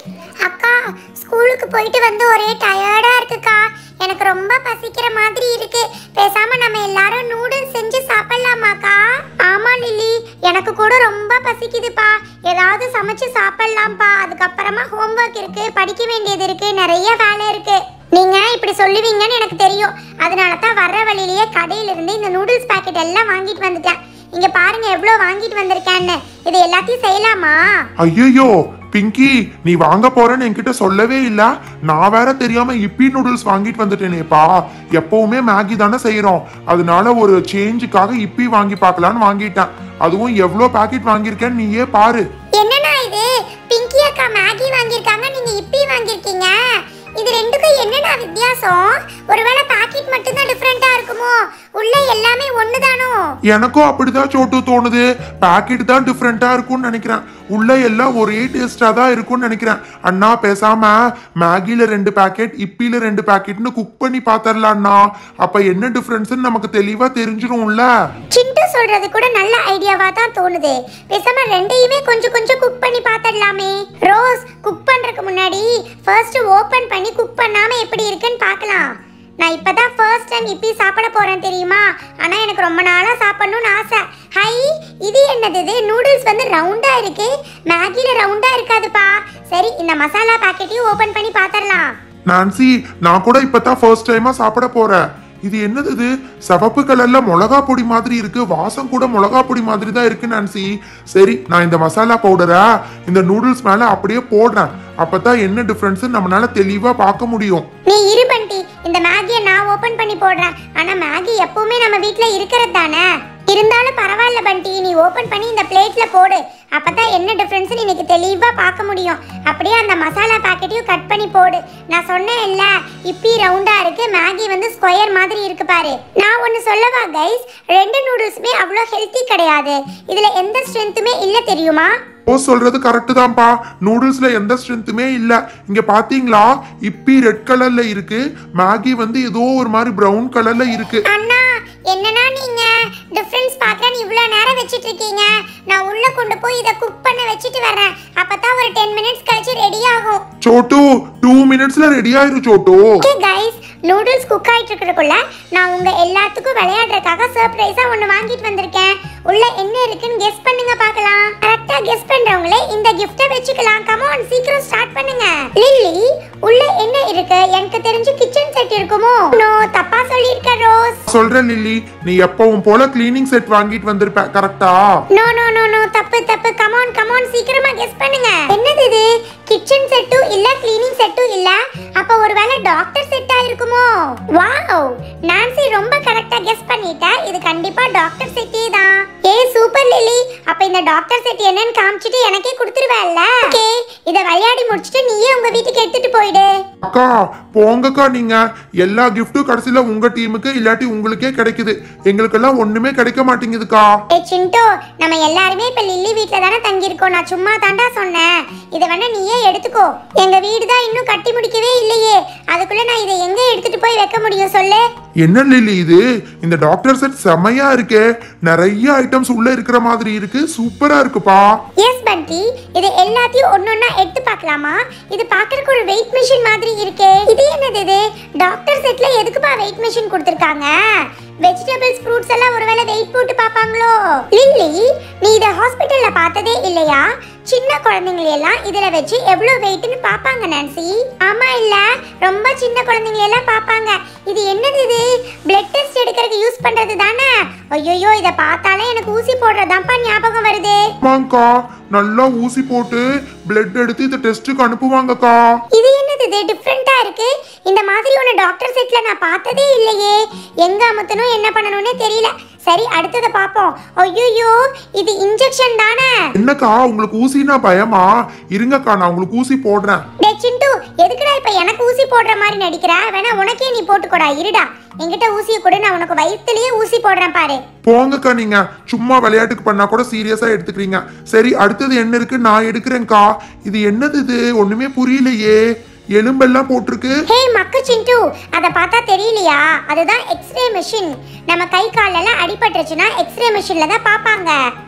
அக்கா ஸ்கூலுக்கு போயிட்டு வந்து ஒரே டயர்டா இருக்குக்கா எனக்கு ரொம்ப பசிக்கிற மாதிரி இருக்கு பேசாம நம்ம எல்லாரும் நூடுல்ஸ் செஞ்சு சாப்பிடலாமாக்கா ஆமா லில்லி எனக்கு கூட ரொம்ப பசிக்குதுப்பா ஏதாவது சமைச்சு சாப்பிடலாம்ப்பா அதுக்கப்புறமா ஹோம்ஒர்க் இருக்கு படிக்க வேண்டியது இருக்கு நிறைய வேலை இருக்கு நீங்க இப்படி சொல்லுவீங்கன்னு எனக்கு தெரியும் அதனால தான் வர்ற வழியிலேயே கடையில இருந்து இந்த நூடுல்ஸ் பாக்கெட் எல்லாம் வாங்கிட்டு வந்துட்டேன் இங்க பாருங்க எவ்வளவு வாங்கிட்டு வந்திருக்கேன்னு இது எல்லாத்தையும் செய்யலாமா ஐயோ பிங்கி நீ வாங்க போறேன்னு என்கிட்ட சொல்லவே இல்ல நான் வேற தெரியாம இப்பி நூடுல்ஸ் வாங்கிட்டு வந்துட்டேனேப்பா எப்பவுமே மேகி தானே செய்யறோம் அதனால ஒரு சேஞ்சுக்காக இப்பி வாங்கி பார்க்கலான்னு வாங்கிட்டேன் அதுவும் எவ்வளோ பாக்கெட் வாங்கியிருக்கேன்னு நீயே பாரு என்னண்ணா இது பிங்கி அக்கா மேகி வாங்கியிருக்காங்க நீங்க இப்பி வாங்கியிருக்கீங்க இது ரெண்டுக்கும் என்னண்ணா வித்தியாசம் ஒருவேளை பாக்கெட் மட்டும் தான் டிஃப்ரெண்டா இருக்குமோ உள்ள எல்லாமே ஒண்ணுதானோ எனக்கும் அப்படிதான் சோட்டு தோணுது பாக்கெட் தான் டிஃப்ரெண்டா இருக்கும்னு நினைக்கிறேன் உள்ள எல்லாம் ஒரே டேஸ்டா தான் இருக்கும்னு நினைக்கிறேன் அண்ணா பேசாம மேகில ரெண்டு பாக்கெட் இப்பில ரெண்டு பாக்கெட்னு குக் பண்ணி பாத்திரலாம்ண்ணா அப்ப என்ன டிஃப்ரென்ஸ்னு நமக்கு தெளிவா தெரிஞ்சிரும்ல சிண்டு சொல்றது கூட நல்ல ஐடியாவா தான் தோணுது பேசாம ரெண்டையுமே கொஞ்சம் கொஞ்சம் குக் பண்ணி பார்த்துடலாமே ரோஸ் குக் பண்றதுக்கு முன்னாடி ஃபர்ஸ்ட் ஓபன் பண்ணி குக் பண்ணாம எப்படி இருக்குன்னு பார்க்கலாம் நான் இப்பதான் ஃபர்ஸ்ட் டைம் இப்பி சாப்பிட போறேன் தெரியுமா ஆனா எனக்கு ரொம்ப நாளா சாப்பிடணும்னு ஆசை ஹை இது என்னது இது நூடுல்ஸ் வந்து ரவுண்டா இருக்கு மேகில ரவுண்டா இருக்காதுப்பா சரி இந்த மசாலா பாக்கெட்டையும் ஓபன் பண்ணி பார்த்துடலாம் நான்சி நான் கூட இப்பதான் ஃபர்ஸ்ட் டைமா சாப்பிட போறேன் இது என்னது இது சிவப்பு கலர்ல மிளகா பொடி மாதிரி இருக்கு வாசம் கூட மிளகா பொடி மாதிரி தான் இருக்கு நான்சி சரி நான் இந்த மசாலா பவுடரை இந்த நூடுல்ஸ் மேல அப்படியே போடுறேன் அப்பதான் என்ன டிஃபரன்ஸ் நம்மளால தெளிவா பார்க்க முடியும் நீ இரு பண்டி இந்த மேகியை நான் ஓபன் பண்ணி போடுறேன் ஆனா மேகி எப்பவுமே நம்ம வீட்ல இருக்கிறது தானே இருந்தாலும் பரவாயில்ல பண்டி நீ ஓபன் பண்ணி இந்த பிளேட்ல போடு அப்பதான் என்ன டிஃபரன்ஸ் இன்னைக்கு தெளிவா பார்க்க முடியும் அப்படியே அந்த மசாலா பாக்கெட்டையும் கட் பண்ணி போடு நான் சொன்னேன் இல்ல இப்பி ரவுண்டா இருக்கு மேகி வந்து ஸ்கொயர் மாதிரி இருக்கு பாரு நான் ஒன்னு சொல்லவா கைஸ் ரெண்டு நூடுல்ஸுமே அவ்வளோ ஹெல்த்தி கிடையாது இதுல எந்த ஸ்ட்ரென்த்துமே இல்ல தெரியுமா ஓ சொல்றது கரெக்ட் தான்ப்பா நூடுல்ஸ்ல எந்த ஸ்ட்ரென்த்துமே இல்ல இங்க பாத்தீங்களா இப்பி ரெட் கலர்ல இருக்கு மேகி வந்து ஏதோ ஒரு மாதிரி பிரவுன் கலர்ல இருக்கு அண்ணா என்னன்னா நீங்க டிஃபரன்ஸ் பார்க்க இவ்வளோ நேரம் வச்சிட்டு இருக்கீங்க நான் உள்ள கொண்டு போய் இதை குக் பண்ண வச்சுட்டு வரேன் அப்பதான் ஒரு டென் மினிட்ஸ் கழிச்சு ரெடி ஆகும் சோட்டு டூ மினிட்ஸ்ல ரெடி ஆயிரும் சோட்டு ஓகே கைஸ் நூடுல்ஸ் குக் ஆயிட்டு இருக்கிறதுக்குள்ள நான் உங்க எல்லாத்துக்கும் விளையாடுறதுக்காக சர்ப்ரைஸா ஒன்னு வாங்கிட்டு வந்திருக்கேன் உள்ள என்ன இருக்குன்னு கெஸ் பண்ணுங்க பார்க்கலாம் கரெக்டா கெஸ் பண்றவங்களே இந்த கிஃப்ட்டை வச்சுக்கலாம் கமான் சீக்கிரம் ஸ்டார்ட் பண்ணுங்க லில்லி உள்ள என்ன இருக்கு எனக்கு தெரிஞ்சு கிச்சன் செட் இருக்குமோ நோ தப்பா சொல்லியிருக்க ரோஸ் சொல்றேன் லில்லி நீ எப்பவும் போல கிளீனிங் செட் வாங்கிட்டு வந்திருப்ப கரெக்டா நோ நோ நோ நோ தப்பு தப்பு கமான் கமான் சீக்கிரமா கெஸ் பண்ணுங்க என்னது இது கிச்சன் செட்டும் இல்ல கிளீனிங் செட்டும் இல்ல அப்ப ஒருவேளை டாக்டர் செட்டா இருக்குமோ வாவ் நான்சி ரொம்ப கரெக்டா கெஸ் பண்ணிட்ட இது கண்டிப்பா டாக்டர் செட்டே தான் ஏ சூப்பர் லிலி அப்ப இந்த டாக்டர் செட் என்னன்னு காமிச்சிட்டு எனக்கே கொடுத்துருவேல்ல ஓகே இத விளையாடி முடிச்சிட்டு நீயே உங்க வீட்டுக்கு எடுத்துட்டு போயிடு அக்கா போங்கக்கா நீங்க எல்லா கிஃப்ட்டும் கடைசியில உங்க டீமுக்கு இல்லாட்டி உங்களுக்கே கிடைக்குது எங்களுக்கெல்லாம் ஒண்ணுமே கிடைக்க மாட்டேங்குதுக்கா ஏ சிண்டோ நம்ம எல்லாருமே இப்ப லில்லி வீட்ல தானே தங்கி இருக்கோம் நான் சும்மா தாண்டா சொன்னேன் இத வேணா நீயே எடுத்துக்கோ எங்க வீடு தான் இன்னும் கட்டி முடிக்கவே இல்லையே அதுக்குள்ள நான் இதை எங்க எடுத்துட்டு போய் வைக்க முடியும் சொல்லு என்ன லில்லி இது இந்த டாக்டர் செட் செமையா இருக்கே நிறைய ஐட்டம்ஸ் உள்ள இருக்கிற மாதிரி இருக்கு சூப்பரா இருக்குப்பா எஸ் பண்டி இது எல்லாத்தையும் ஒன்னொன்னா எடுத்து பார்க்கலாமா இது பார்க்கறதுக்கு ஒரு வெயிட் மிஷின் மாதிரி இருக்கே இது என்னது இது டாக்டர் செட்ல எதுக்குப்பா வெயிட் மிஷின் கொடுத்துருக்காங்க வெஜிடபிள்ஸ் ஃப்ரூட்ஸ் எல்லாம் ஒருவேளை வெயிட் போட்டு பார்ப்பாங்களோ லில்லி நீ இதை ஹாஸ்பிட்டல்ல பார்த்ததே இல்லையா சின்ன குழந்தைங்களை எல்லாம் இதுல வச்சு எவ்வளவு வெயிட்னு பார்ப்பாங்க நான்சி ஆமா இல்ல ரொம்ப சின்ன குழந்தைங்களை எல்லாம் பார்ப்பாங்க இது என்னது இது பிளட் டெஸ்ட் எடுக்கிறதுக்கு யூஸ் பண்றது தானே ஐயோ இதை பார்த்தாலே எனக்கு ஊசி போடுறதாப்பா ஞாபகம் வருது ஆமாங்கக்கா நல்லா ஊசி போட்டு பிளட் எடுத்து இந்த டெஸ்ட்டுக்கு அனுப்புவாங்கக்கா இது என்னது இது டிஃப்ரெண்டா இருக்கு இந்த மாதிரி ஒன்று டாக்டர் செட்ல நான் பார்த்ததே இல்லையே எங்க அமுத்தணும் என்ன பண்ணணும்னே தெரியல சரி அடுத்ததை பார்ப்போம் ஐயோ இது இன்ஜெக்ஷன் தானே என்னக்கா உங்களுக்கு ஊசினா பயமா இருங்கக்கா நான் உங்களுக்கு ஊசி போடுறேன் டே சிண்டு எதுக்குடா இப்ப எனக்கு ஊசி போடுற மாதிரி நடிக்கிற வேணா உனக்கே நீ போட்டுக்கோடா இருடா என்கிட்ட ஊசியை கொடு நான் உனக்கு வயிற்றுலயே ஊசி போடுறேன் பாரு போங்கக்கா நீங்க சும்மா விளையாட்டுக்கு பண்ணா கூட சீரியஸா எடுத்துக்கிறீங்க சரி அடுத்தது என்ன இருக்கு நான் எடுக்கிறேன்க்கா இது என்னது இது ஒண்ணுமே புரியலையே எலும்பெல்லாம் போட்டிருக்கு ஹே மக்கு சிண்டு அதை பார்த்தா தெரியலையா அதுதான் எக்ஸ்ரே மிஷின் நம்ம கை காலெல்லாம் அடிபட்டுருச்சுன்னா எக்ஸ்ரே மிஷின்ல தான் பார்ப்பாங்க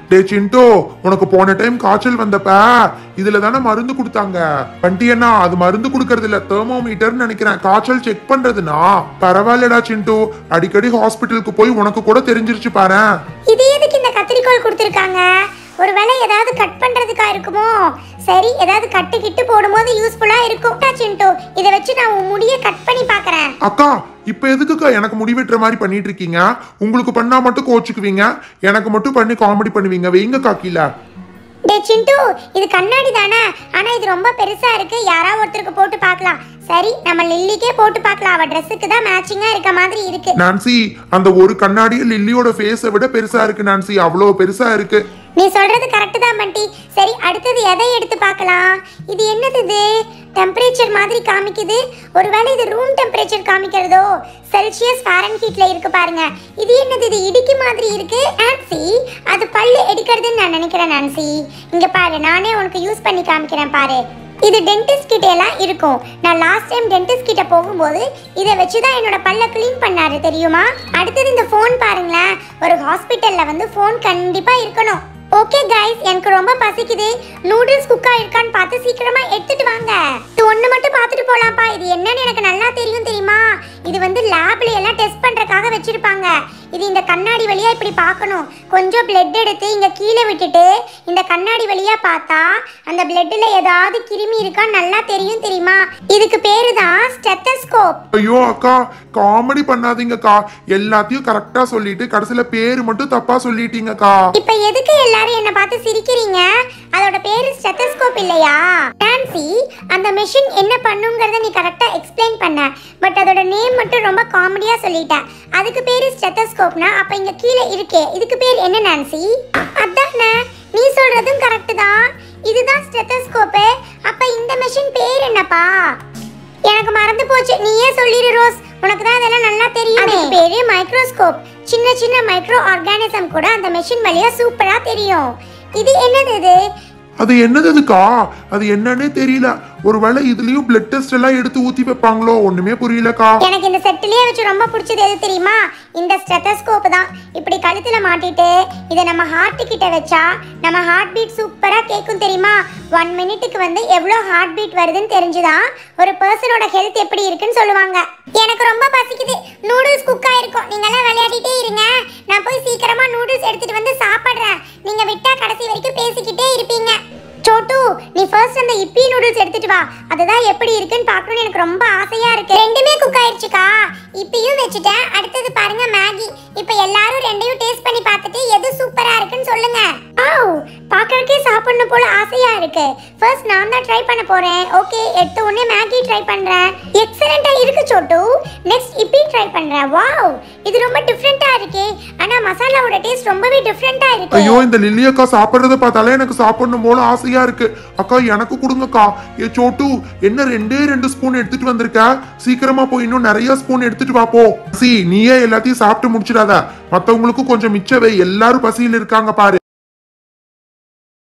டே சிண்டோ உனக்கு போன டைம் காய்ச்சல் வந்தப்ப இதுல தானே மருந்து கொடுத்தாங்க வண்டி அண்ணா அது மருந்து கொடுக்கறது இல்ல தெர்மோமீட்டர்னு நினைக்கிறேன் காய்ச்சல் செக் பண்றதுனா பரவாயில்லடா சிண்டு அடிக்கடி ஹாஸ்பிட்டலுக்கு போய் உனக்கு கூட தெரிஞ்சிருச்சு பாரு இது எதுக்கு இந்த கத்திரிக்கோல் கொடுத்துருக்காங்க ஒருவேளை ஏதாவது கட் பண்றதுக்கா இருக்குமோ சரி ஏதாவது கட்டு கிட்டு போடும்போது யூஸ்ஃபுல்லா இருக்கும் டா சிண்டு இதை வச்சு நான் உன் முடிய கட் பண்ணி பார்க்கறேன் அக்கா இப்ப எதுக்குக்கா எனக்கு முடிவெட்டுற மாதிரி பண்ணிட்டு இருக்கீங்க உங்களுக்கு பண்ணா மட்டும் கோச்சுக்குவீங்க எனக்கு மட்டும் பண்ணி காமெடி பண்ணுவீங்க வைங்கக்கா கீழே டே சிண்டு இது கண்ணாடி தானே ஆனா இது ரொம்ப பெருசா இருக்கு யாரா ஒருத்தருக்கு போட்டு பார்க்கலாம் சரி நம்ம லில்லிக்கே போட்டு பார்க்கலாம் அவ ட்ரெஸ்ஸுக்கு தான் மேட்சிங்கா இருக்க மாதிரி இருக்கு நான்சி அந்த ஒரு கண்ணாடியே லில்லியோட ஃபேஸை விட பெருசா இருக்கு நான்சி அவ்வளோ பெருசா இருக்கு நீ சொல்றது கரெக்ட் தான் பண்டி சரி அடுத்தது எதை எடுத்து பார்க்கலாம் இது என்னது இது டெம்பரேச்சர் மாதிரி காமிக்குது ஒருவேளை இது ரூம் டெம்பரேச்சர் காமிக்கிறதோ செல்சியஸ் ஃபாரன்ஹீட்ல இருக்கு பாருங்க இது என்னது இது இடிக்கு மாதிரி இருக்கு நான்சி அது பல்லு எடுக்கிறதுன்னு நான் நினைக்கிறேன் நான்சி இங்க பாரு நானே உனக்கு யூஸ் பண்ணி காமிக்கிறேன் பாரு இது டென்டிஸ்ட் கிட்ட எல்லாம் இருக்கும் நான் லாஸ்ட் டைம் டென்டிஸ்ட் கிட்ட போகும்போது இதை வச்சு தான் என்னோட பல்ல க்ளீன் பண்ணாரு தெரியுமா அடுத்தது இந்த ஃபோன் பாருங்களேன் ஒரு ஹாஸ்பிட்டல்ல வந்து ஃபோன் கண்டிப்பா இருக்கணும் ஓகே கைஸ் எனக்கு ரொம்ப பசிக்குது நூடுல்ஸ் குக்கா இருக்கான்னு பார்த்து சீக்கிரமா எடுத்துட்டு வாங்க இது ஒண்ணு மட்டும் பார்த்துட்டு போலாம்ப்பா இது என்னன்னு எனக்கு நல்லா தெரியும் தெரியுமா இது வந்து லேப்ல எல்லாம் டெஸ்ட் பண்றதுக்காக வச்சிருப்பாங்க இது இந்த கண்ணாடி வழியா இப்படி பார்க்கணும் கொஞ்சம் பிளட் எடுத்து இங்க கீழே விட்டுட்டு இந்த கண்ணாடி வழியா பார்த்தா அந்த பிளட்ல ஏதாவது கிருமி இருக்கான்னு நல்லா தெரியும் தெரியுமா இதுக்கு பேரு தான் ஸ்டெத்தஸ்கோப் ஐயோ அக்கா காமெடி பண்ணாதீங்கக்கா எல்லாத்தையும் கரெக்டா சொல்லிட்டு கடைசியில பேரு மட்டும் தப்பா சொல்லிட்டீங்கக்கா இப்ப எதுக்கு எல்லாரும் என்ன பார்த்து சிரிக்கிறீங்க அதோட பேரு ஸ்டெத்தஸ்கோப் இல்லையா நான்சி அந்த மெஷின் என்ன பண்ணுங்கறத நீ கரெக்டா எக்ஸ்பிளைன் பண்ண பட் அதோட நேம் மட்டும் ரொம்ப காமெடியா சொல்லிட்ட அதுக்கு பேரு ஸ்டெத்தஸ்கோப்னா அப்ப இங்க கீழே இருக்கே இதுக்கு பேர் என்ன நான்சி அதானே நீ சொல்றதும் கரெக்ட் தான் இதுதான் ஸ்டெத்தஸ்கோப்பு அப்ப இந்த மெஷின் பேர் என்னப்பா எனக்கு மறந்து போச்சு நீயே சொல்லிடு ரோஸ் உனக்கு தான் இதெல்லாம் நல்லா தெரியும் அதுக்கு பேரு மைக்ரோஸ்கோப் சின்ன சின்ன மைக்ரோ ஆர்கானிசம் கூட அந்த மெஷின் வழியா சூப்பரா தெரியும் இது என்னது இது அது என்னதுக்கா அது என்னன்னே தெரியல ஒருவேளை இதுலயும் பிளட் டெஸ்ட் எல்லாம் எடுத்து ஊத்தி வைப்பாங்களோ ஒண்ணுமே புரியலக்கா எனக்கு இந்த செட்டிலேயே வச்சு ரொம்ப பிடிச்சது எது தெரியுமா இந்த ஸ்டெத்தஸ்கோப் தான் இப்படி கழுத்துல மாட்டிட்டு இதை நம்ம ஹார்ட் கிட்ட வச்சா நம்ம ஹார்ட் பீட் சூப்பரா கேட்கும் தெரியுமா ஒன் மினிட்டுக்கு வந்து எவ்வளோ ஹார்ட் பீட் வருதுன்னு தெரிஞ்சுதான் ஒரு பர்சனோட ஹெல்த் எப்படி இருக்குன்னு சொல்லுவாங்க எனக்கு ரொம்ப பசிக்குது நூடுல்ஸ் குக் ஆயிருக்கும் நீங்க எல்லாம் விளையாடிட்டே இருங்க நான் போய் சீக்கிரமா நூடுல்ஸ் எடுத்துட்டு வந்து சாப்பிடுறேன் நீங்க விட்டா கடைசி வரைக்கும் பேசிக்கிட்டே இருப்பீங்க சோட்டு நீ ஃபர்ஸ்ட் அந்த இப்பி நூடுல்ஸ் எடுத்துட்டு வா அதுதான் எப்படி இருக்குன்னு பார்க்கணும்னு எனக்கு ரொம்ப ஆசையா இருக்கு ரெண்டுமே குக் ஆயிடுச்சுக்கா இப்பயும் வச்சுட்டேன் அடுத்தது பாருங்க மேகி இப்போ எல்லாரும் ரெண்டையும் டேஸ்ட் பண்ணி பார்த்துட்டு எது சூப்பரா இருக்குன்னு சொல்லுங்க ஆவ் பார்க்கறதுக்கே சாப்பிடணும் போல ஆசையா இருக்கு ஃபர்ஸ்ட் நான் தான் ட்ரை பண்ண போறேன் ஓகே எடுத்த உடனே மேகி ட்ரை பண்றேன் எக்ஸலண்டா இருக்கு சோட்டு நெக்ஸ்ட் இப்பி ட்ரை பண்றேன் வாவ் இது ரொம்ப டிஃப்ரெண்டா இருக்கே ஆனா மசாலாவோட டேஸ்ட் ரொம்பவே டிஃப்ரெண்டா இருக்கு ஐயோ இந்த லில்லி அக்கா சாப்பிடுறத பார்த்தாலே எனக்கு சாப்பிடணும் போல ஆசையா இருக்கு அக்கா எனக்கு கொடுங்கக்கா ஏ சோட்டு என்ன ரெண்டே ரெண்டு ஸ்பூன் எடுத்துட்டு வந்திருக்க சீக்கிரமா போய் இன்னும் நிறைய ஸ்பூன் எடுத்துட்டு வா போ சி நீயே எல்லாத்தையும் சாப்பிட்டு முடிச்சிடாத மத்தவங்களுக்கும் கொஞ்சம் மிச்ச வை எல்லாரும் பசியில் இருக்காங்க பாரு